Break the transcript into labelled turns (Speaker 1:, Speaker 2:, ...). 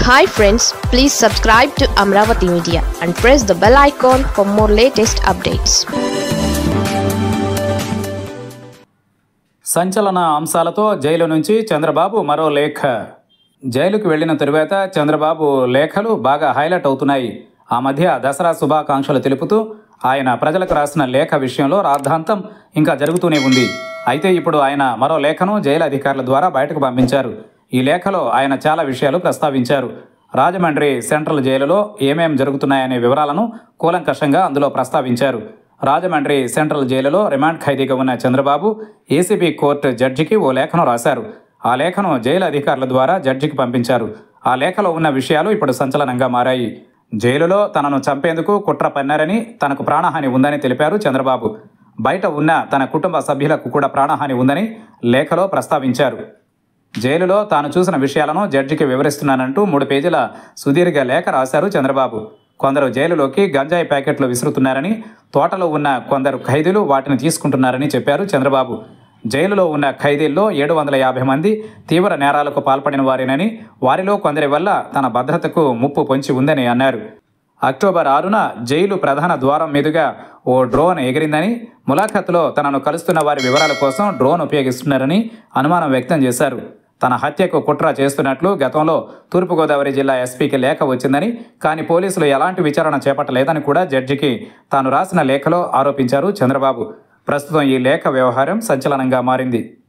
Speaker 1: hi friends please subscribe to Amaravati media and press the bell icon for more latest updates
Speaker 2: సంచలన అంశాలతో jail నుంచి చంద్రబాబు మరో లేఖ జైలుకు వెళ్లిన తరువాత చంద్రబాబు లేఖలు బాగా హైలైట్ అవుతున్నాయి ఆ మధ్య దసరా శుభాకాంక్షలు తెలుపుతూ ఆయన ప్రజలకు రాసిన లేఖ విషయంలో రాద్ధాంతం ఇంకా జరుగుతూనే ఉంది అయితే ఇప్పుడు ఆయన మరో లేఖను జైలు అధికారుల ద్వారా బయటకు పంపించారు ఈ లేఖలో ఆయన చాలా విషయాలు ప్రస్తావించారు రాజమండ్రి సెంట్రల్ జైలులో ఏమేం జరుగుతున్నాయనే వివరాలను కూలంకషంగా అందులో ప్రస్తావించారు రాజమండ్రి సెంట్రల్ జైలులో రిమాండ్ ఖైదీగా ఉన్న చంద్రబాబు ఏసీబీ కోర్టు జడ్జికి ఓ లేఖను రాశారు ఆ లేఖను జైలు అధికారుల ద్వారా జడ్జికి పంపించారు ఆ లేఖలో ఉన్న విషయాలు ఇప్పుడు సంచలనంగా మారాయి జైలులో తనను చంపేందుకు కుట్ర పన్నారని తనకు ప్రాణహాని ఉందని తెలిపారు చంద్రబాబు బయట ఉన్న తన కుటుంబ సభ్యులకు కూడా ప్రాణహాని ఉందని లేఖలో ప్రస్తావించారు జైలులో తాను చూసిన విషయాలను జడ్జికి వివరిస్తున్నానంటూ మూడు పేజీల సుదీర్ఘ లేఖ రాశారు చంద్రబాబు కొందరు జైలులోకి గంజాయి ప్యాకెట్లు విసురుతున్నారని తోటలో ఉన్న కొందరు ఖైదీలు వాటిని తీసుకుంటున్నారని చెప్పారు చంద్రబాబు జైలులో ఉన్న ఖైదీల్లో ఏడు వందల యాభై మంది తీవ్ర నేరాలకు పాల్పడిన వారేనని వారిలో కొందరి వల్ల తన భద్రతకు ముప్పు పొంచి ఉందని అన్నారు అక్టోబర్ ఆరున జైలు ప్రధాన ద్వారం మీదుగా ఓ డ్రోన్ ఎగిరిందని ములాఖత్లో తనను కలుస్తున్న వారి వివరాల కోసం డ్రోన్ ఉపయోగిస్తున్నారని అనుమానం వ్యక్తం చేశారు తన హత్యకు కుట్ర చేస్తున్నట్లు గతంలో తూర్పుగోదావరి జిల్లా ఎస్పీకి లేఖ వచ్చిందని కానీ పోలీసులు ఎలాంటి విచారణ చేపట్టలేదని కూడా జడ్జికి తాను రాసిన లేఖలో ఆరోపించారు చంద్రబాబు ప్రస్తుతం ఈ లేఖ వ్యవహారం సంచలనంగా మారింది